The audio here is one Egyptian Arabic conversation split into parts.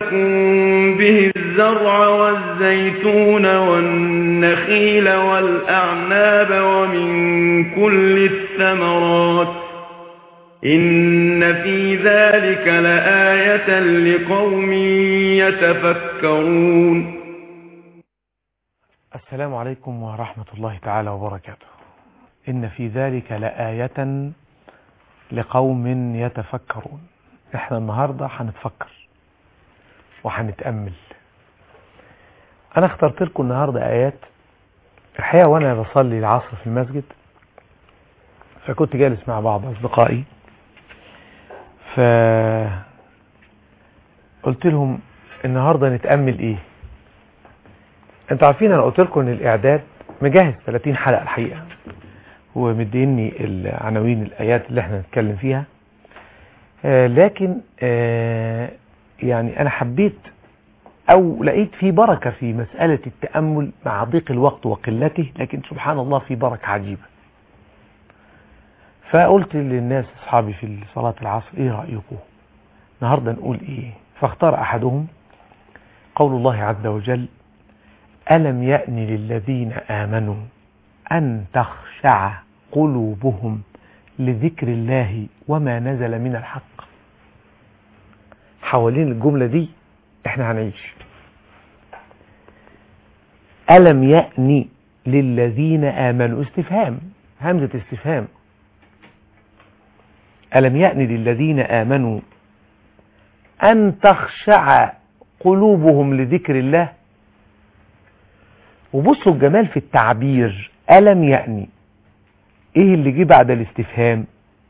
لكم به الزرع والزيتون والنخيل والأعناب ومن كل الثمرات إن في ذلك لآية لقوم يتفكرون السلام عليكم ورحمة الله تعالى وبركاته إن في ذلك لآية لقوم يتفكرون احنا النهاردة هنتفكر وهنتأمل انا اخترت لكم النهاردة ايات الحقيقة وانا بصلي العصر في المسجد فكنت جالس مع بعض اصدقائي ف قلت لهم النهاردة نتأمل ايه انتوا عارفين انا قلت لكم ان الاعداد مجهز 30 حلقة الحقيقة ومديني العناوين الايات اللي احنا نتكلم فيها آه لكن آه يعني انا حبيت او لقيت في بركة في مسألة التأمل مع ضيق الوقت وقلته لكن سبحان الله في بركة عجيبة فقلت للناس اصحابي في صلاة العصر ايه رأيكم النهاردة نقول ايه فاختار احدهم قول الله عز وجل ألم يأن للذين آمنوا أن تخشع قلوبهم لذكر الله وما نزل من الحق حوالين الجملة دي احنا هنعيش ألم يأني للذين آمنوا استفهام همزة استفهام ألم يأني للذين آمنوا أن تخشع قلوبهم لذكر الله وبصوا الجمال في التعبير ألم يأني ايه اللي جه بعد الاستفهام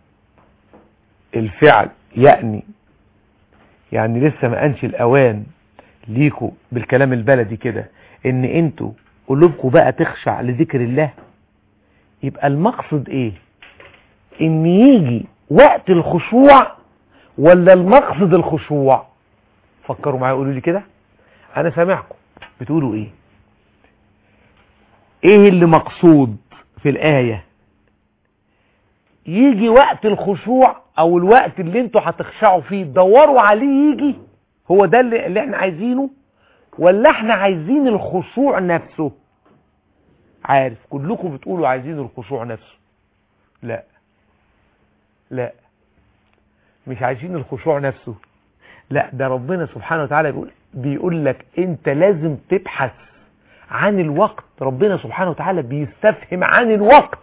الفعل يأني يعني لسه ما انش الاوان ليكوا بالكلام البلدي كده ان انتوا قلوبكم بقى تخشع لذكر الله يبقى المقصد ايه ان يجي وقت الخشوع ولا المقصد الخشوع فكروا معايا قولوا لي كده انا سامعكم بتقولوا ايه ايه اللي مقصود في الايه يجي وقت الخشوع او الوقت اللي انتوا هتخشعوا فيه تدوروا عليه يجي هو ده اللي, اللي احنا عايزينه ولا احنا عايزين الخشوع نفسه عارف كلكم بتقولوا عايزين الخشوع نفسه لا لا مش عايزين الخشوع نفسه لا ده ربنا سبحانه وتعالى بيقول بيقول لك انت لازم تبحث عن الوقت ربنا سبحانه وتعالى بيستفهم عن الوقت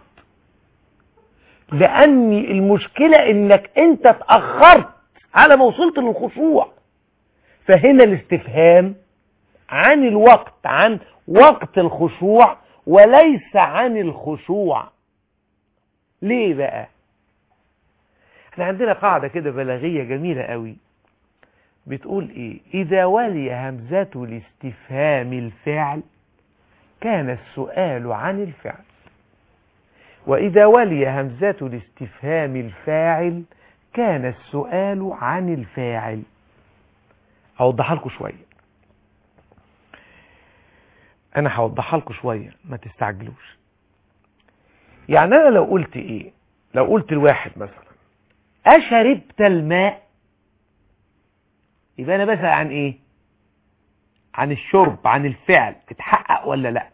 لأن المشكلة انك انت اتأخرت على ما وصلت للخشوع فهنا الاستفهام عن الوقت عن وقت الخشوع وليس عن الخشوع ليه بقى احنا عندنا قاعدة كده بلاغية جميلة قوي بتقول ايه اذا ولي همزة الاستفهام الفعل كان السؤال عن الفعل وإذا ولي همزة الاستفهام الفاعل كان السؤال عن الفاعل أوضح لكم شوية أنا هوضح لكم شوية ما تستعجلوش يعني أنا لو قلت إيه لو قلت الواحد مثلا أشربت الماء يبقى أنا بسأل عن إيه عن الشرب عن الفعل اتحقق ولا لا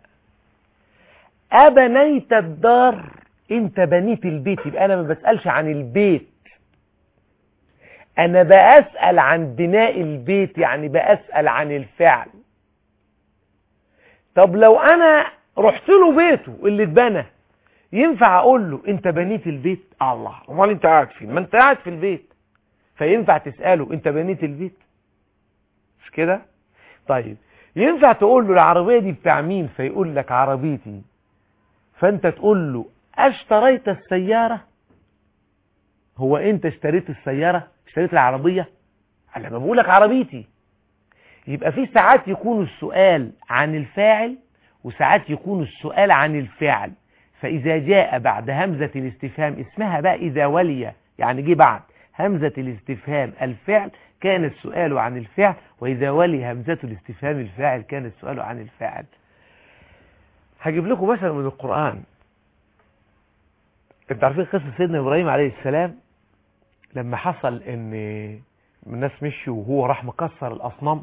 أبنيت الدار انت بنيت البيت يبقى انا ما بسألش عن البيت انا بسأل عن بناء البيت يعني بسأل عن الفعل طب لو انا رحت له بيته اللي اتبنى ينفع اقول له انت بنيت البيت الله امال انت قاعد فين ما انت قاعد في البيت فينفع تسأله انت بنيت البيت مش كده طيب ينفع تقول له العربية دي بتاع مين فيقول لك عربيتي فانت تقول له اشتريت السيارة هو انت اشتريت السيارة اشتريت العربية على ما بقولك عربيتي يبقى في ساعات يكون السؤال عن الفاعل وساعات يكون السؤال عن الفعل فإذا جاء بعد همزة الاستفهام اسمها بقى إذا ولي يعني جه بعد همزة الاستفهام الفعل كان السؤال عن الفعل وإذا ولي همزة الاستفهام الفاعل كان السؤال عن الفاعل هجيب لكم مثلا من القرآن انت عارفين قصة سيدنا إبراهيم عليه السلام لما حصل ان الناس مشي وهو راح مكسر الاصنام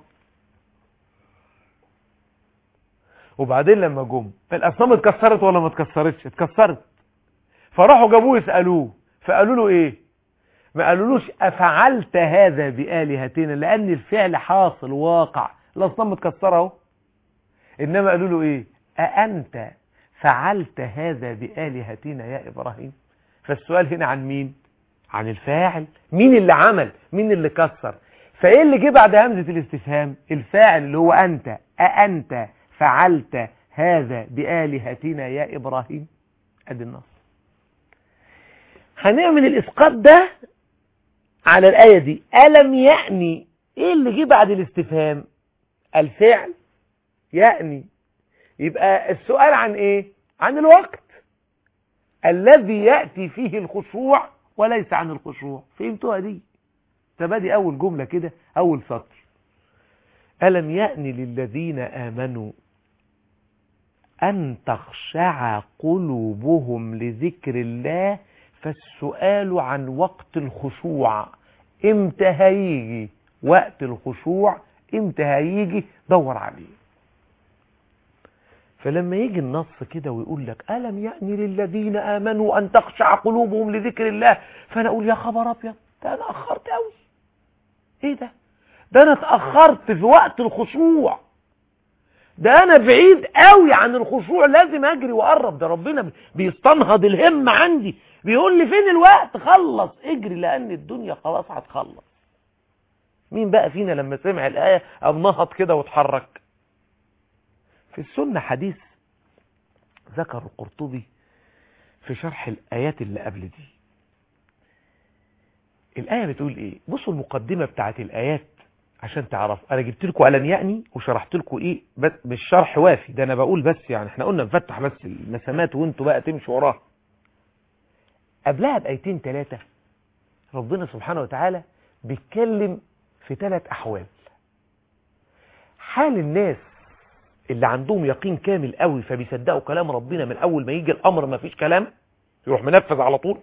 وبعدين لما جم الاصنام اتكسرت ولا ما اتكسرتش اتكسرت فراحوا جابوه يسالوه فقالوا له ايه ما قالولوش افعلت هذا بالهتنا لان الفعل حاصل واقع الاصنام متكسره اهو انما قالوا له ايه اانت فعلت هذا بالهتنا يا ابراهيم فالسؤال هنا عن مين عن الفاعل مين اللي عمل مين اللي كسر فايه اللي جه بعد همزه الاستفهام الفاعل اللي هو انت اانت فعلت هذا بالهتنا يا ابراهيم ادي النص هنعمل الاسقاط ده على الايه دي الم يعني ايه اللي جه بعد الاستفهام الفعل يعني يبقى السؤال عن ايه عن الوقت الذي يأتي فيه الخشوع وليس عن الخشوع فهمتوها دي تبادي اول جملة كده اول سطر ألم يأن للذين آمنوا أن تخشع قلوبهم لذكر الله فالسؤال عن وقت الخشوع امتى هيجي وقت الخشوع امتى هيجي دور عليه فلما يجي النص كده ويقول لك ألم يعني للذين آمنوا أن تخشع قلوبهم لذكر الله فأنا أقول يا خبر أبيض ده أنا أخرت أوي إيه ده ده أنا اتأخرت في وقت الخشوع ده أنا بعيد قوي عن الخشوع لازم أجري وأقرب ده ربنا بيستنهض الهم عندي بيقول لي فين الوقت خلص اجري لأن الدنيا خلاص هتخلص مين بقى فينا لما سمع الآية أو نهض كده واتحرك في السنة حديث ذكر القرطبي في شرح الآيات اللي قبل دي الآية بتقول إيه بصوا المقدمة بتاعت الآيات عشان تعرف أنا جبت لكم ألم يعني وشرحت لكم إيه بس مش شرح وافي ده أنا بقول بس يعني إحنا قلنا نفتح بس المسامات وانتوا بقى تمشوا وراها قبلها بآيتين ثلاثة ربنا سبحانه وتعالى بيتكلم في ثلاث أحوال حال الناس اللي عندهم يقين كامل قوي فبيصدقوا كلام ربنا من اول ما يجي الامر ما فيش كلام يروح منفذ على طول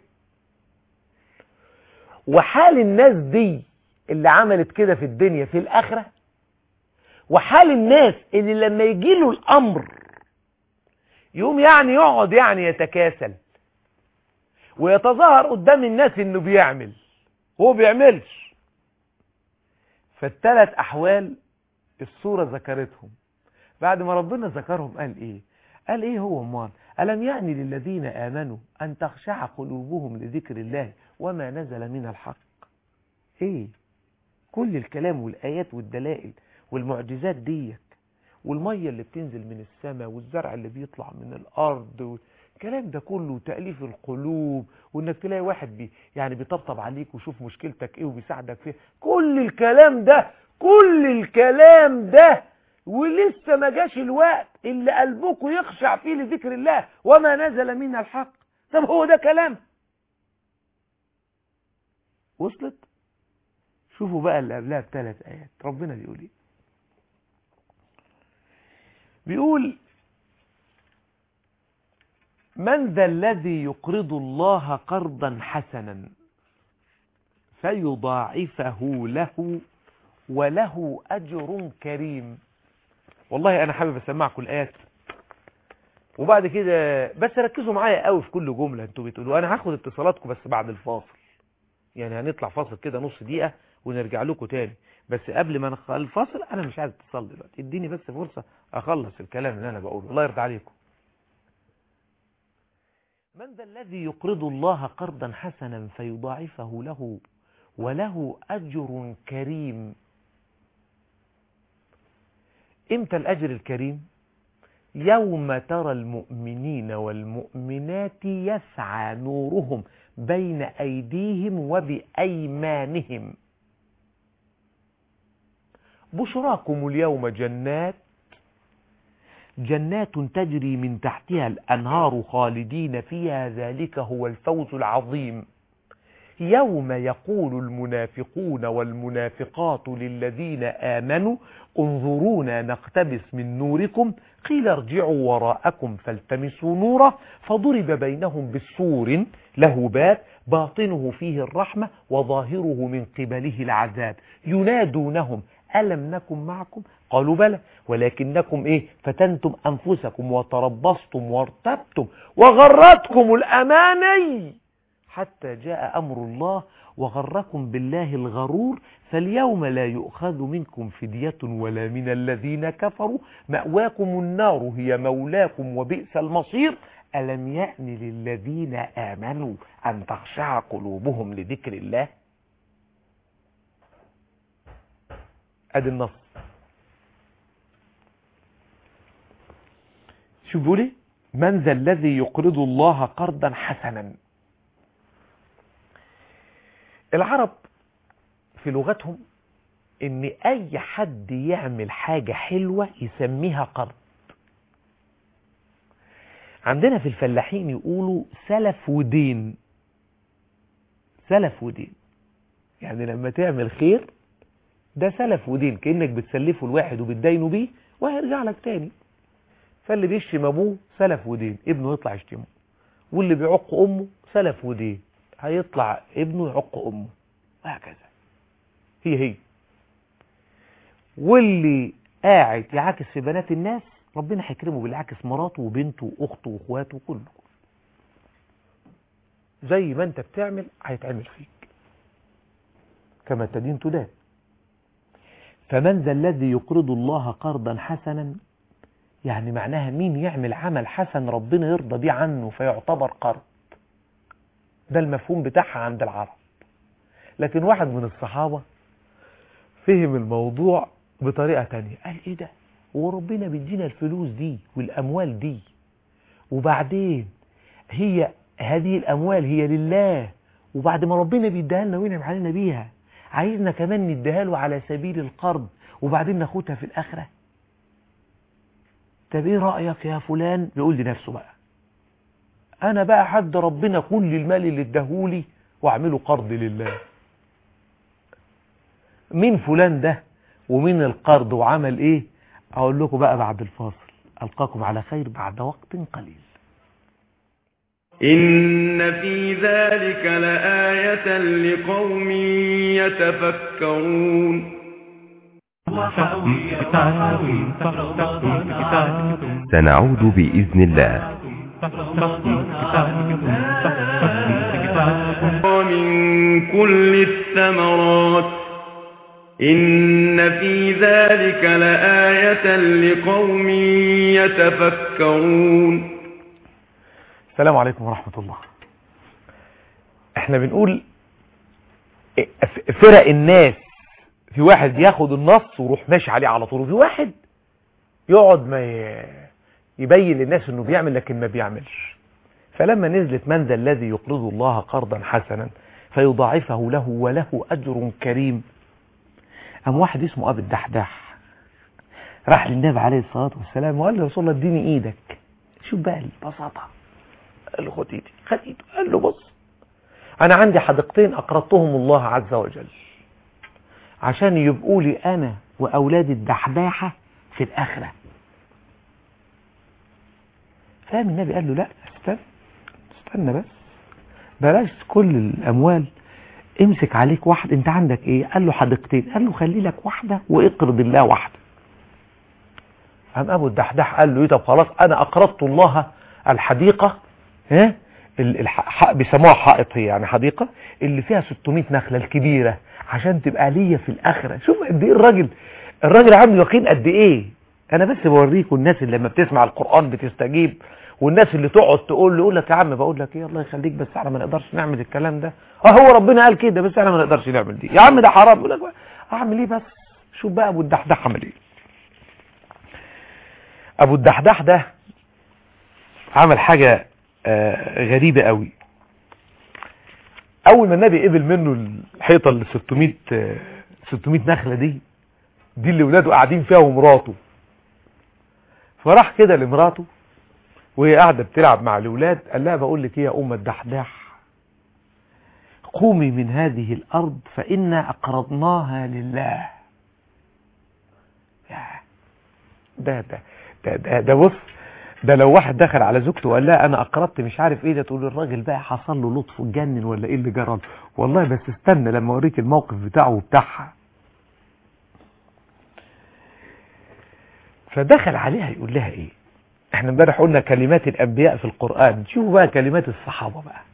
وحال الناس دي اللي عملت كده في الدنيا في الاخره وحال الناس اللي لما يجي له الامر يوم يعني يقعد يعني يتكاسل ويتظاهر قدام الناس انه بيعمل هو بيعملش فالثلاث احوال الصوره ذكرتهم بعد ما ربنا ذكرهم قال ايه قال ايه هو امال ألم يعني للذين آمنوا أن تخشع قلوبهم لذكر الله وما نزل من الحق ايه كل الكلام والآيات والدلائل والمعجزات ديك والمية اللي بتنزل من السماء والزرع اللي بيطلع من الأرض الكلام ده كله تأليف القلوب وانك تلاقي واحد بي يعني بيطبطب عليك ويشوف مشكلتك ايه وبيساعدك فيها كل الكلام ده كل الكلام ده ولسه ما جاش الوقت اللي قلبكم يخشع فيه لذكر الله وما نزل من الحق طب هو ده كلام وصلت شوفوا بقى اللي قبلها بثلاث ايات ربنا بيقول ايه بيقول من ذا الذي يقرض الله قرضا حسنا فيضاعفه له وله أجر كريم والله أنا حابب أسمعكم الآيات وبعد كده بس ركزوا معايا قوي في كل جملة انتوا بتقولوا أنا هاخد اتصالاتكم بس بعد الفاصل يعني هنطلع فاصل كده نص دقيقة ونرجع لكم تاني بس قبل ما نخلص الفاصل أنا مش عايز اتصال دلوقتي اديني بس فرصة أخلص الكلام اللي أنا بقوله الله يرضى عليكم من ذا الذي يقرض الله قرضا حسنا فيضاعفه له وله أجر كريم امتى الأجر الكريم يوم ترى المؤمنين والمؤمنات يسعى نورهم بين أيديهم وبأيمانهم بشراكم اليوم جنات جنات تجري من تحتها الأنهار خالدين فيها ذلك هو الفوز العظيم يوم يقول المنافقون والمنافقات للذين آمنوا انظرونا نقتبس من نوركم قيل ارجعوا وراءكم فالتمسوا نورا فضرب بينهم بالسور له باب باطنه فيه الرحمة وظاهره من قبله العذاب ينادونهم ألم نكن معكم قالوا بلى ولكنكم إيه فتنتم أنفسكم وتربصتم وارتبتم وغرتكم الأماني حتى جاء أمر الله وغركم بالله الغرور فاليوم لا يؤخذ منكم فدية ولا من الذين كفروا مأواكم النار هي مولاكم وبئس المصير ألم يأن للذين آمنوا أن تخشع قلوبهم لذكر الله أدي النص شوف بيقول ايه من ذا الذي يقرض الله قرضا حسنا العرب في لغتهم ان اي حد يعمل حاجة حلوة يسميها قرض عندنا في الفلاحين يقولوا سلف ودين سلف ودين يعني لما تعمل خير ده سلف ودين كأنك بتسلفه الواحد وبتدينه بيه وهيرجع لك تاني فاللي بيشتم ابوه سلف ودين ابنه يطلع يشتمه واللي بيعق امه سلف ودين هيطلع ابنه يعق امه وهكذا هي هي واللي قاعد يعاكس في بنات الناس ربنا هيكرمه باللي عاكس مراته وبنته واخته واخواته وكله زي ما انت بتعمل هيتعمل فيك كما تدين تدان فمن ذا الذي يقرض الله قرضا حسنا يعني معناها مين يعمل عمل حسن ربنا يرضى بيه عنه فيعتبر قرض ده المفهوم بتاعها عند العرب لكن واحد من الصحابة فهم الموضوع بطريقة تانية قال ايه ده وربنا بيدينا الفلوس دي والاموال دي وبعدين هي هذه الاموال هي لله وبعد ما ربنا بيديها لنا وينعم علينا بيها عايزنا كمان نديها له على سبيل القرض وبعدين ناخدها في الاخره طب ايه رأيك يا فلان بيقول لنفسه بقى انا بقى حد ربنا كل المال اللي اداهولي واعمله قرض لله مين فلان ده ومين القرض وعمل ايه اقول لكم بقى بعد الفاصل القاكم على خير بعد وقت قليل إن في ذلك لآية لقوم يتفكرون سنعود بإذن الله ومن كل الثمرات إن في ذلك لآية لقوم يتفكرون السلام عليكم ورحمة الله احنا بنقول فرق الناس في واحد ياخد النص ويروح ماشي عليه على طول وفي واحد يقعد ما ي- يبين للناس انه بيعمل لكن ما بيعملش فلما نزلت من ذا الذي يقرض الله قرضا حسنا فيضاعفه له وله اجر كريم قام واحد اسمه ابي الدحداح راح للنبي عليه الصلاه والسلام وقال له يا رسول الله اديني ايدك شوف بقى البساطه قال له خد ايدي خد ايده قال له بص انا عندي حديقتين اقرضتهم الله عز وجل عشان يبقوا لي انا واولادي الدحداحه في الاخره فاهم النبي قال له لا استنى استنى بس بلاش كل الاموال امسك عليك واحد انت عندك ايه قال له حديقتين قال له خلي لك واحده واقرض الله واحده قام ابو الدحداح قال له ايه طب خلاص انا اقرضت الله الحديقه ها ال- الح- ح- بيسموها حائط هي يعني حديقه اللي فيها 600 نخله الكبيره عشان تبقى ليا في الاخره شوف قد ايه الراجل الراجل عنده يقين قد ايه انا بس بوريكم الناس اللي لما بتسمع القران بتستجيب والناس اللي تقعد تقول له يقول لك يا عم بقول لك ايه الله يخليك بس احنا ما نقدرش نعمل الكلام ده اه هو ربنا قال كده بس احنا ما نقدرش نعمل دي يا عم ده حرام يقول لك بقى اعمل ايه بس شوف بقى ابو الدحداح عمل ايه ابو الدحداح ده عمل حاجه آه، غريبه قوي اول ما النبي قبل منه الحيطه اللي 600 آه، 600 نخله دي دي اللي ولاده قاعدين فيها ومراته فراح كده لمراته وهي قاعده بتلعب مع الاولاد قال لها بقول لك ايه يا ام الدحداح قومي من هذه الأرض فإنا أقرضناها لله يا ده ده ده ده, ده بص ده لو واحد دخل على زوجته وقال لها انا اقرضت مش عارف ايه ده تقول الراجل بقى حصل له لطف اتجنن ولا ايه اللي جرى له؟ والله بس استنى لما اوريك الموقف بتاعه وبتاعها فدخل عليها يقول لها ايه احنا امبارح قلنا كلمات الانبياء في القرآن شوفوا بقى كلمات الصحابة بقى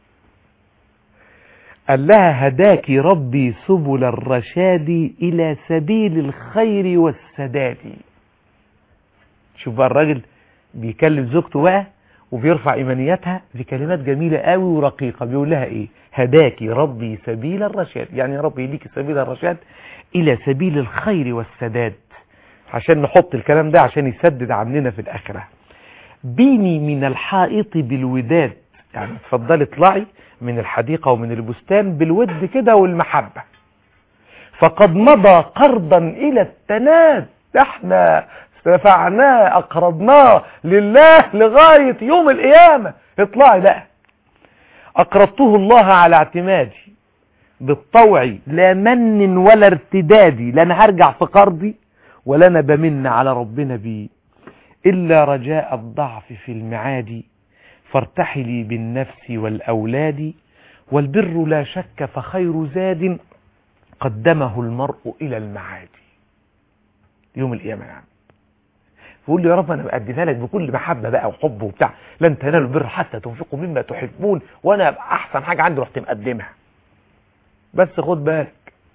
قال لها هداك ربي سبل الرشاد الى سبيل الخير والسداد شوف بقى الراجل بيكلم زوجته بقى وبيرفع ايمانياتها بكلمات جميلة قوي ورقيقة بيقول لها ايه هداكي ربي سبيل الرشاد يعني يا ربي ليكي سبيل الرشاد الى سبيل الخير والسداد عشان نحط الكلام ده عشان يسدد عننا في الاخرة بيني من الحائط بالوداد يعني اتفضلي اطلعي من الحديقة ومن البستان بالود كده والمحبة فقد مضى قرضا الى التناد احنا دفعناه اقرضناه لله لغاية يوم القيامة اطلعي بقى اقرضته الله على اعتمادي بالطوع لا من ولا ارتدادي لا انا هرجع في قرضي ولا انا بمن على ربنا بيه الا رجاء الضعف في المعاد فارتحلي بالنفس والاولاد والبر لا شك فخير زاد قدمه المرء الى المعاد يوم القيامة يعني بيقول لي يا رب انا بقدمها لك بكل محبه بقى وحب وبتاع لن تنالوا البر حتى تنفقوا مما تحبون وانا احسن حاجه عندي رحت مقدمها بس خد بالك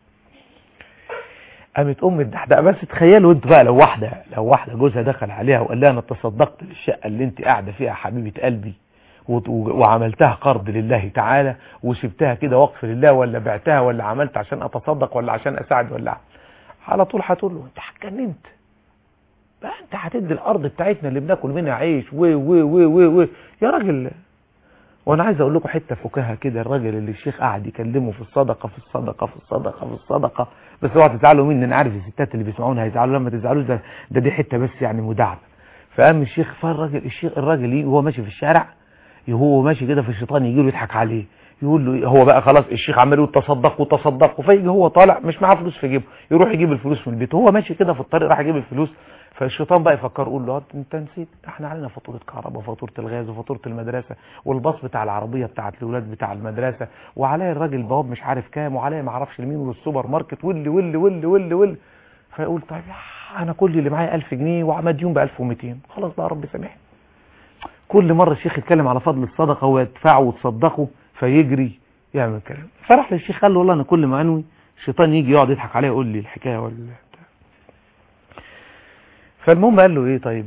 قامت ام الدحدقه بس تخيلوا انت بقى لو واحده لو واحده جوزها دخل عليها وقال لها انا تصدقت للشقه اللي انت قاعده فيها حبيبه قلبي وعملتها قرض لله تعالى وسبتها كده وقف لله ولا بعتها ولا عملت عشان اتصدق ولا عشان اساعد ولا على طول هتقول له انت اتجننت بقى انت هتدي الارض بتاعتنا اللي بناكل منها عيش و و و و و يا راجل وانا عايز اقول لكم حته فكاهه كده الراجل اللي الشيخ قاعد يكلمه في الصدقه في الصدقه في الصدقه في الصدقه بس اوعوا تزعلوا مني انا عارف الستات اللي بيسمعونا هيزعلوا لما تزعلوش ده ده دي حته بس يعني مداعبه فقام الشيخ فالراجل الشيخ الراجل يجي وهو ماشي في الشارع وهو ماشي كده في الشيطان يجي له يضحك عليه يقول له هو بقى خلاص الشيخ عمال يقول تصدقوا تصدقوا فيجي هو طالع مش معاه فلوس في جيبه يروح يجيب الفلوس من البيت هو ماشي كده في الطريق راح يجيب الفلوس فالشيطان بقى يفكر يقول له انت نسيت احنا علينا فاتوره كهرباء وفاتوره الغاز وفاتوره المدرسه والباص بتاع العربيه بتاعت الاولاد بتاع المدرسه وعليا الراجل بواب مش عارف كام وعليا ما اعرفش لمين والسوبر ماركت واللي واللي واللي واللي واللي فيقول طيب انا كل اللي معايا 1000 جنيه ومديون ب 1200 خلاص بقى رب سامحني كل مره الشيخ يتكلم على فضل الصدقه ويدفعه وتصدقه فيجري يعمل كلام فراح للشيخ قال له والله انا كل ما انوي الشيطان يجي يقعد يضحك عليا يقول لي الحكايه ولا فالمهم قال له ايه طيب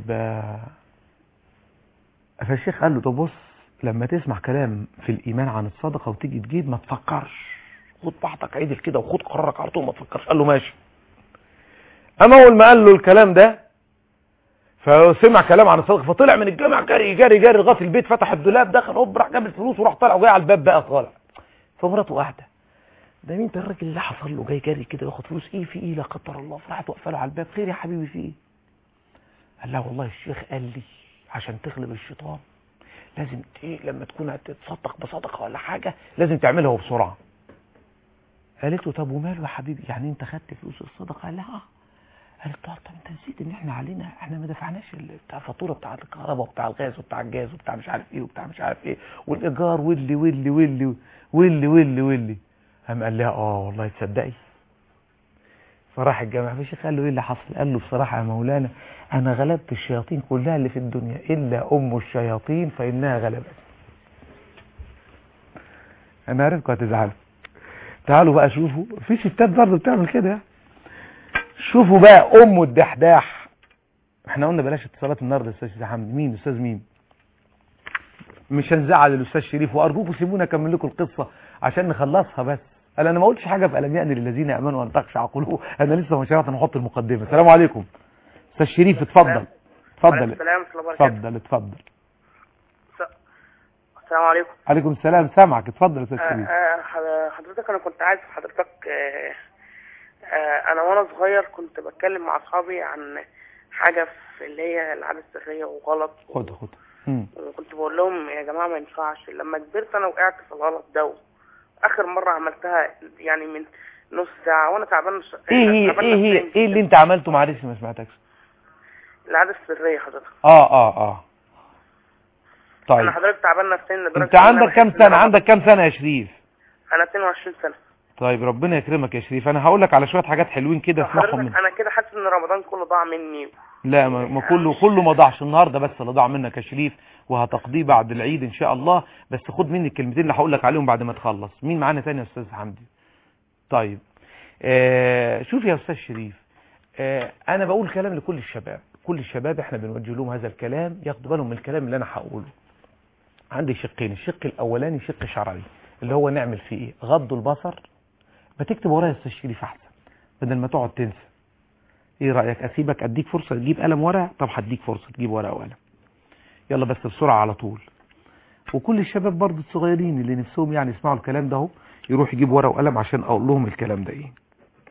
فالشيخ قال له طب بص لما تسمع كلام في الايمان عن الصدقه وتيجي تجيب ما تفكرش خد بعضك عدل كده وخد قرارك على طول ما تفكرش قال له ماشي اما اول ما قال له الكلام ده فسمع كلام عن الصدقه فطلع من الجامع جري جري جري لغايه البيت فتح الدولاب دخل هوب راح جاب الفلوس وراح طالع وجاي على الباب بقى طالع فمراته قاعده ده مين ده الراجل اللي حصل له جاي جري كده ياخد فلوس ايه في ايه لا قدر الله فراحت واقفه له على الباب خير يا حبيبي في ايه قال لها والله الشيخ قال لي عشان تغلب الشيطان لازم ايه لما تكون هتتصدق بصدقه ولا حاجه لازم تعملها وبسرعه قالت له طب وماله يا حبيبي يعني انت خدت فلوس الصدقه قال لها اه قالت له طب انت نسيت ان احنا علينا احنا ما دفعناش بتاع الفاتوره بتاع الكهرباء وبتاع الغاز وبتاع الجاز وبتاع مش عارف ايه وبتاع مش عارف ايه والايجار واللي واللي واللي واللي واللي واللي قام قال لها اه والله تصدقي فراح الجامع فالشيخ قال له ايه اللي حصل قال له بصراحه يا مولانا انا غلبت الشياطين كلها اللي في الدنيا الا ام الشياطين فانها غلبت انا عارفكم هتزعلوا تعالوا بقى شوفوا في ستات برضه بتعمل كده شوفوا بقى ام الدحداح احنا قلنا بلاش اتصالات النهارده استاذ حمد مين استاذ مين مش هنزعل الاستاذ شريف وارجوكم سيبونا اكمل لكم القصه عشان نخلصها بس قال انا ما قلتش حاجه في الم يأن للذين امنوا ان تخشع قلوبهم انا لسه ما شرعت نحط المقدمه السلام عليكم استاذ شريف اتفضل اتفضل السلام ورحمه الله وبركاته اتفضل اتفضل السلام عليكم عليكم السلام سامعك اتفضل يا استاذ آه، شريف آه، حض- حضرتك انا كنت عايز حضرتك آه، آه، انا وانا صغير كنت بتكلم مع اصحابي عن حاجه في اللي هي العاده السريه وغلط خد خد مم. وكنت بقول لهم يا جماعه ما ينفعش لما كبرت انا وقعت في الغلط ده اخر مره عملتها يعني من نص ساعه وانا تعبان ش... ايه هي تعبان ايه هي نفسياً ايه اللي انت عملته معلش ما سمعتكش العاده السريه حضرتك اه اه اه طيب انا حضرتك تعبان نفسيا لدرجه انت إن أنا عندك كام بحس إن سنة أنا- عندك كام سنة يا شريف انا 22 سنه طيب ربنا يكرمك يا شريف انا هقول لك على شوية حاجات حلوين كده اسمعهم حضرتك مني انا كده حاسس ان رمضان كله ضاع مني لا ما ما كله كله ما ضاعش النهارده بس اللي ضاع منك يا شريف وهتقضيه بعد العيد ان شاء الله بس خد مني الكلمتين اللي هقول لك عليهم بعد ما تخلص مين معانا تاني يا استاذ حمدي طيب آه شوف يا استاذ شريف آه انا بقول كلام لكل الشباب كل الشباب احنا بنوجه لهم هذا الكلام ياخدوا بالهم من الكلام اللي انا هقوله عندي شقين الشق الاولاني شق شرعي اللي هو نعمل فيه ايه غض البصر بتكتب ورايا يا استاذ شريف احسن بدل ما تقعد تنسى ايه رايك اسيبك اديك فرصه تجيب قلم ورقه طب هديك فرصه تجيب ورقه وقلم يلا بس بسرعه على طول وكل الشباب برضه الصغيرين اللي نفسهم يعني يسمعوا الكلام ده اهو يروح يجيب ورقه وقلم عشان اقول لهم الكلام ده ايه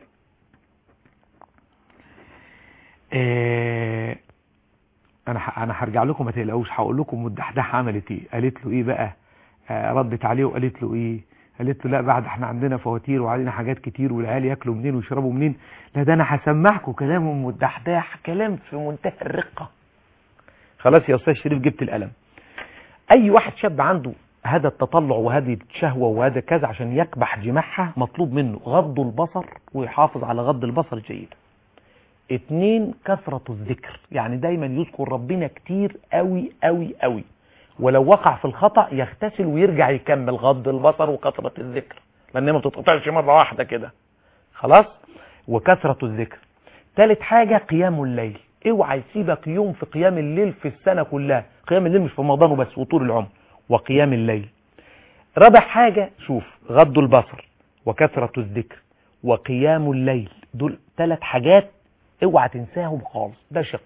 آه، انا ح- انا هرجع لكم ما تقلقوش هقول لكم مدحدحه عملت ايه قالت له ايه بقى آه، ردت عليه وقالت له ايه قالت له لا بعد احنا عندنا فواتير وعلينا حاجات كتير والعيال ياكلوا منين ويشربوا منين لا ده انا هسمعكم كلام مدحدح كلام في منتهى الرقه خلاص يا استاذ شريف جبت القلم اي واحد شاب عنده هذا التطلع وهذه الشهوة وهذا كذا عشان يكبح جماحها مطلوب منه غض البصر ويحافظ على غض البصر جيدا اتنين كثرة الذكر يعني دايما يذكر ربنا كتير قوي قوي قوي ولو وقع في الخطأ يغتسل ويرجع يكمل غض البصر وكثرة الذكر لان ما بتتقطعش مرة واحدة كده خلاص وكثرة الذكر تالت حاجة قيام الليل اوعى يسيبك يوم في قيام الليل في السنة كلها قيام الليل مش في رمضان وبس وطول العمر وقيام الليل رابع حاجة شوف غض البصر وكثرة الذكر وقيام الليل دول ثلاث حاجات اوعى تنساهم خالص ده شق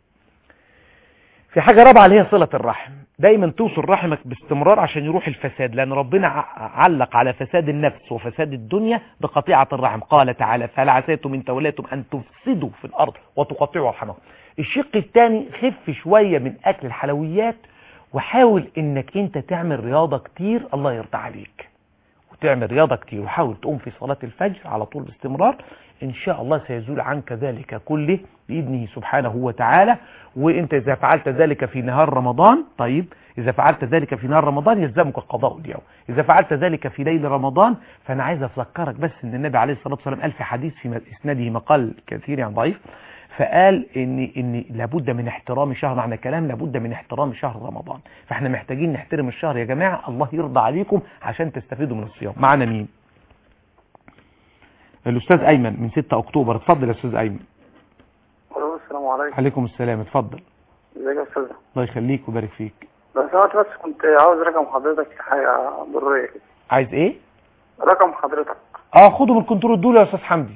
في حاجة رابعة اللي هي صلة الرحم دايما توصل رحمك باستمرار عشان يروح الفساد لأن ربنا ع- علق على فساد النفس وفساد الدنيا بقطيعة الرحم قال تعالى فهل عسيتم إن توليتم أن تفسدوا في الأرض وتقطعوا رحمكم الشق الثاني خف شوية من أكل الحلويات وحاول إنك أنت تعمل رياضة كتير الله يرضى عليك وتعمل رياضة كتير وحاول تقوم في صلاة الفجر على طول باستمرار إن شاء الله سيزول عنك ذلك كله بإذنه سبحانه وتعالى وإنت إذا فعلت ذلك في نهار رمضان طيب إذا فعلت ذلك في نهار رمضان يلزمك القضاء اليوم إذا فعلت ذلك في ليل رمضان فأنا عايز أفكرك بس إن النبي عليه الصلاة والسلام قال في حديث في إسناده مقال كثير يعني ضعيف فقال ان ان لابد من احترام شهر معنى كلام لابد من احترام شهر رمضان فاحنا محتاجين نحترم الشهر يا جماعه الله يرضى عليكم عشان تستفيدوا من الصيام معنا مين الاستاذ ايمن من 6 اكتوبر اتفضل يا استاذ ايمن الو السلام عليكم عليكم السلام اتفضل ازيك يا استاذ الله يخليك ويبارك فيك لو سمحت بس كنت عاوز رقم حضرتك في حاجه ضروريه كده عايز ايه رقم حضرتك اه خده من الكنترول دول يا استاذ حمدي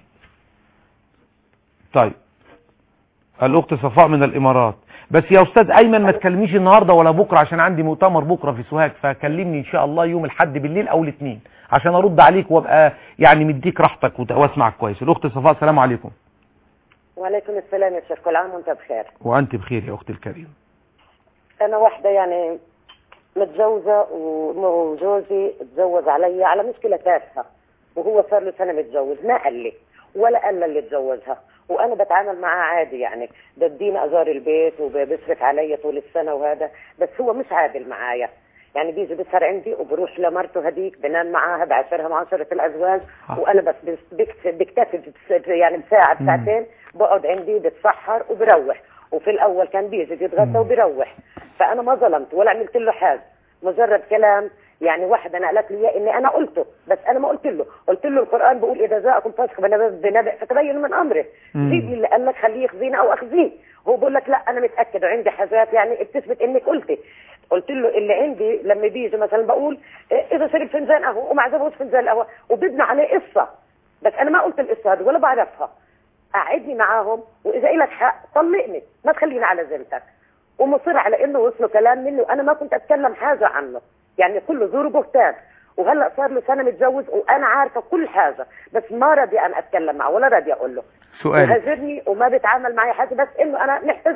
طيب الاخت صفاء من الامارات بس يا استاذ ايمن ما تكلمنيش النهارده ولا بكره عشان عندي مؤتمر بكره في سوهاج فكلمني ان شاء الله يوم الاحد بالليل او الاثنين عشان ارد عليك وابقى يعني مديك راحتك وت- واسمعك كويس الاخت صفاء السلام عليكم وعليكم السلام يا شيخ كل عام وانت بخير وانت بخير يا اختي الكريمه انا واحده يعني متجوزه و- وجوزي اتجوز علي على مشكله تافهه وهو صار له سنه متجوز ما قال لي ولا قال لي اللي اتجوزها وانا بتعامل معاه عادي يعني بديني اجار البيت وبيصرف عليا طول السنه وهذا بس هو مش عادل معايا يعني بيجي بيسهر عندي وبروح لمرته هديك بنام معاها بعشرها معاشرة الازواج آه. وانا بس بس- بكت- بكتفي بس- يعني بساعة مم. ساعتين بقعد عندي بتسحر وبروح وفي الاول كان بيجي بيتغدى مم. وبيروح فانا ما ظلمت ولا عملت له حاجه مجرد كلام يعني واحده نقلت لي إياه اني انا قلته بس انا ما قلت له قلت له القران بيقول اذا جاءكم فاسق بنبأ بنبأ فتبينوا من امره مم. جيب لي اللي قال لك خليه يخزيني او اخزيه هو بيقول لك لا انا متاكد وعندي حاجات يعني بتثبت انك قلتي قلت له اللي عندي لما بيجي مثلا بقول إيه، اذا شرب فنجان قهوه وما عجبوش فنجان قهوه وبدنا عليه قصه بس انا ما قلت القصه هذه ولا بعرفها قعدني معاهم واذا إلك حق طلقني ما تخليني على ذمتك ومصر على انه وصله كلام مني وانا ما كنت اتكلم حاجه عنه يعني كله زور بهتان وهلا صار له سنه متجوز وانا عارفه كل حاجه بس ما راضي انا اتكلم معه ولا راضي اقول له سؤال وهاجرني وما بيتعامل معي حاجه بس انه انا محتاجاه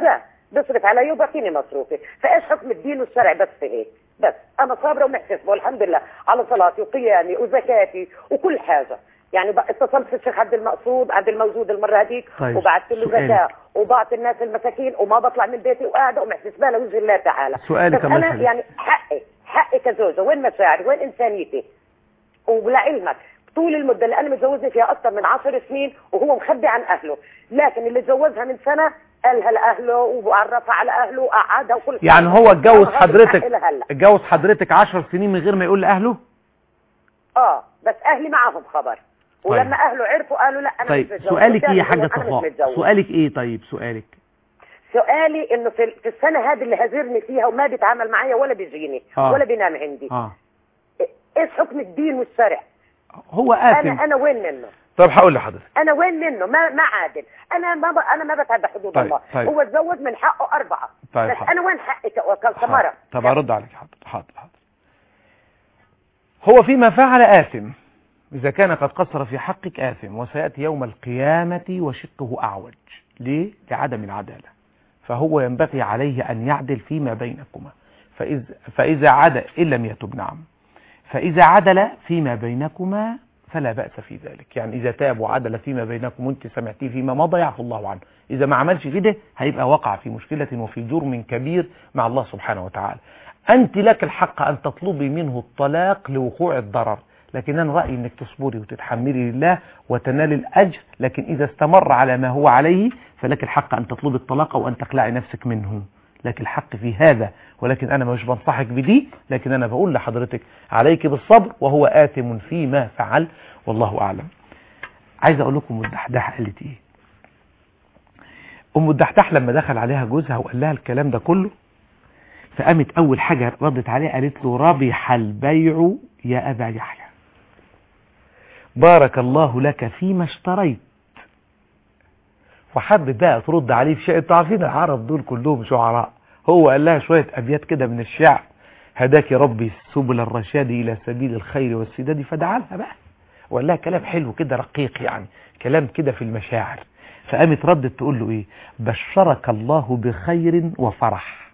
بيصرف علي وبعطيني مصروفي فايش حكم الدين والشرع بس في هيك بس انا صابره ومحتسبه والحمد لله على صلاتي وقيامي وزكاتي وكل حاجه يعني بقى اتصلت في الشيخ عبد المقصود عبد الموجود المره هذيك طيب، وبعثت له سؤالك. زكاه وبعطي الناس المساكين وما بطلع من بيتي وقاعده ومحتسبه لوجه الله تعالى سؤالك بس الله انا يخليك. يعني حقي حقي كزوجه وين مشاعري وين انسانيتي ولعلمك طول المدة اللي أنا متجوزني فيها أكثر من عشر سنين وهو مخبي عن أهله لكن اللي تجوزها من سنة قالها لأهله وعرفها على أهله وقعدها وكل يعني حاجة. هو اتجوز أنا هذا حضرتك الحق لهلا. اتجوز حضرتك عشر سنين من غير ما يقول لأهله اه بس أهلي معهم خبر ولما أهله عرفوا قالوا لا أنا طيب مش متجوز سؤالك ايه قلت يا لهم حاجة أنا مش صفاء متجوز. سؤالك ايه طيب سؤالك سؤالي إنه في في السنة هذه اللي هاجرني فيها وما بيتعامل معايا ولا بيجيني آه. ولا بينام عندي اه إيش حكم الدين والشرع هو آثم أنا أنا وين منه طب هقول لحضرتك انا وين منه ما ما عادل انا ما ب... انا ما بتعدى حدود طيب، الله طيب. هو اتزوج من حقه اربعه طيب، بس حاضر. انا وين حقي ك- كسمره طب ارد عليك حاضر حاضر حاضر هو فيما فعل آثم إذا كان قد قصر في حقك آثم وسيأتي يوم القيامة وشقه أعوج ليه؟ لعدم العدالة فهو ينبغي عليه أن يعدل فيما بينكما فإذا, فإذا عدل إن لم يتب نعم فإذا عدل فيما بينكما فلا بأس في ذلك يعني إذا تاب وعدل فيما بينكم وانت سمعتيه فيما مضى يعفو الله عنه إذا ما عملش كده هيبقى وقع في مشكلة وفي جرم كبير مع الله سبحانه وتعالى أنت لك الحق أن تطلبي منه الطلاق لوقوع الضرر لكن أنا رأيي أنك تصبري وتتحملي لله وتنال الأجر لكن إذا استمر على ما هو عليه فلك الحق أن تطلبي الطلاق أو أن تقلعي نفسك منه لك الحق في هذا ولكن أنا مش بنصحك بدي لكن أنا بقول لحضرتك عليك بالصبر وهو آثم فيما فعل والله أعلم عايز أقول لكم الدحداح قالت إيه أم الدحداح لما دخل عليها جوزها وقال لها الكلام ده كله فقامت أول حاجة ردت عليه قالت له ربح البيع يا أبا يحيى بارك الله لك فيما اشتريت وحبت بقى ترد عليه في شيء انتوا عارفين العرب دول كلهم شعراء هو قال لها شوية أبيات كده من الشعر هداك ربي سبل الرشاد إلى سبيل الخير والسداد فدعا لها بقى وقال لها كلام حلو كده رقيق يعني كلام كده في المشاعر فقامت ردت تقول له ايه بشرك الله بخير وفرح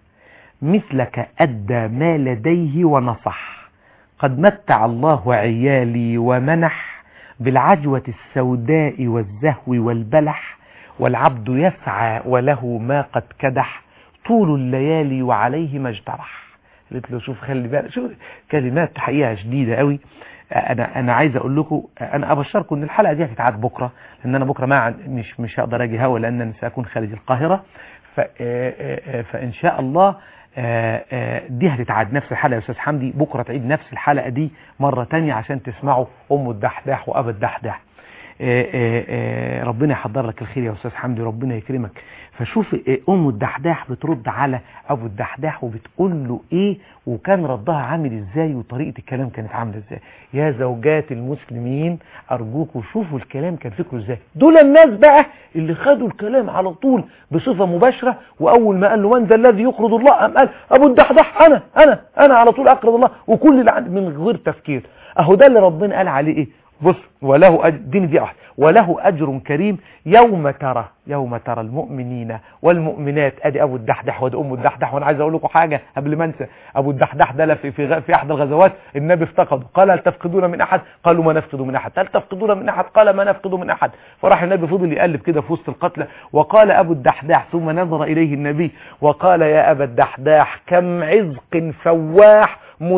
مثلك أدى ما لديه ونصح قد متع الله عيالي ومنح بالعجوة السوداء والزهو والبلح والعبد يسعى وله ما قد كدح طول الليالي وعليه ما اجترح قلت له شوف خلي بالك شوف كلمات حقيقة شديدة قوي انا انا عايز اقول لكم انا ابشركم ان الحلقه دي هتتعاد بكره لان انا بكره ما عن- مش مش هقدر اجي هوا لان انا ساكون خارج القاهره ف آه، آه، آه، فان شاء الله آه، آه، دي هتتعاد نفس الحلقه يا استاذ حمدي بكره تعيد نفس الحلقه دي مره تانية عشان تسمعوا ام الدحداح وابا الدحداح آه، آه، آه، ربنا يحضر لك الخير يا استاذ حمدي ربنا يكرمك فشوف آه، ام الدحداح بترد على ابو الدحداح وبتقول له ايه وكان ردها عامل ازاي وطريقه الكلام كانت عامله ازاي يا زوجات المسلمين ارجوكم شوفوا الكلام كان فكره ازاي دول الناس بقى اللي خدوا الكلام على طول بصفه مباشره واول ما قال له من ذا الذي يقرض الله قام قال ابو الدحداح انا انا انا على طول اقرض الله وكل اللي عندي من غير تفكير اهو ده اللي ربنا قال عليه ايه بص وله أجر دين دي واحد وله أجر كريم يوم ترى يوم ترى المؤمنين والمؤمنات ادي ابو الدحدح وادي ام الدحدح وانا عايز اقول لكم حاجه قبل ما انسى ابو الدحدح ده في في, غ- في احد الغزوات النبي افتقده قال هل تفقدون من احد قالوا ما نفقد من احد هل تفقدون من احد قال ما نفقد من احد فراح النبي فضل يقلب كده في وسط القتلى وقال ابو الدحداح ثم نظر اليه النبي وقال يا ابا الدحداح كم عزق فواح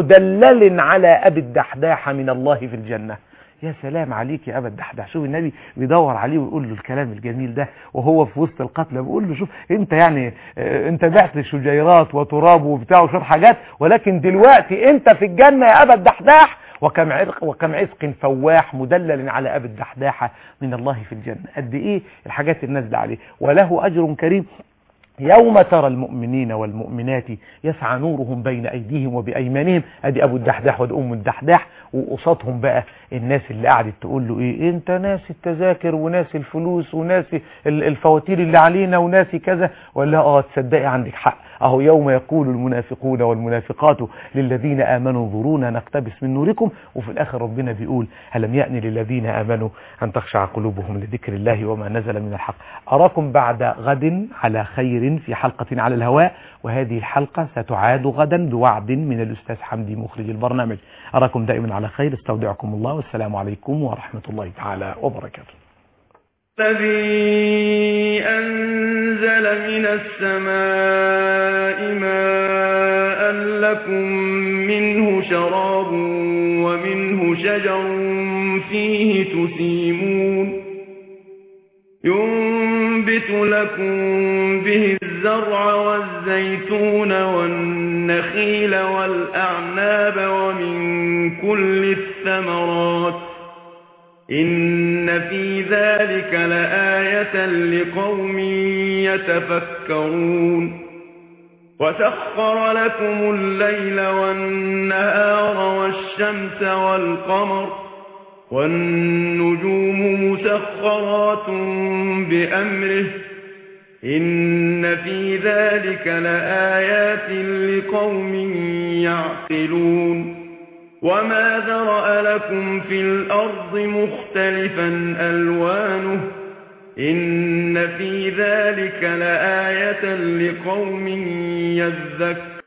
مدلل على ابي الدحداح من الله في الجنه يا سلام عليك يا ابا الدحدح شوف النبي بيدور عليه ويقول له الكلام الجميل ده وهو في وسط القتلى بيقول له شوف انت يعني اه، انت بعت شجيرات وتراب وبتاع وشويه حاجات ولكن دلوقتي انت في الجنه يا ابا الدحداح وكم عرق وكم عزق فواح مدلل على ابي الدحداحه من الله في الجنه قد ايه الحاجات النازله عليه وله اجر كريم يوم ترى المؤمنين والمؤمنات يسعى نورهم بين أيديهم وبأيمانهم أدي أبو الدحداح وأدي أم الدحداح وقصادهم بقى الناس اللي قعدت تقول له إيه أنت ناسي التذاكر وناسي الفلوس وناسي ال- الفواتير اللي علينا وناسي كذا ولا آه تصدقي عندك حق أهو يوم يقول المنافقون والمنافقات للذين آمنوا انظرونا نقتبس من نوركم وفي الآخر ربنا بيقول ألم يأن للذين آمنوا أن تخشع قلوبهم لذكر الله وما نزل من الحق أراكم بعد غد على خير خير في حلقة على الهواء وهذه الحلقة ستعاد غدا بوعد من الأستاذ حمدي مخرج البرنامج أراكم دائما على خير استودعكم الله والسلام عليكم ورحمة الله تعالى وبركاته الذي أنزل من السماء ماء لكم منه شراب ومنه شجر فيه تسيمون ينبت لكم به الزرع والزيتون والنخيل والأعناب ومن كل الثمرات إن في ذلك لآية لقوم يتفكرون وسخر لكم الليل والنهار والشمس والقمر والنجوم مسخرات بأمره إن في ذلك لآيات لقوم يعقلون وما ذرأ لكم في الأرض مختلفا ألوانه إن في ذلك لآية لقوم يذكرون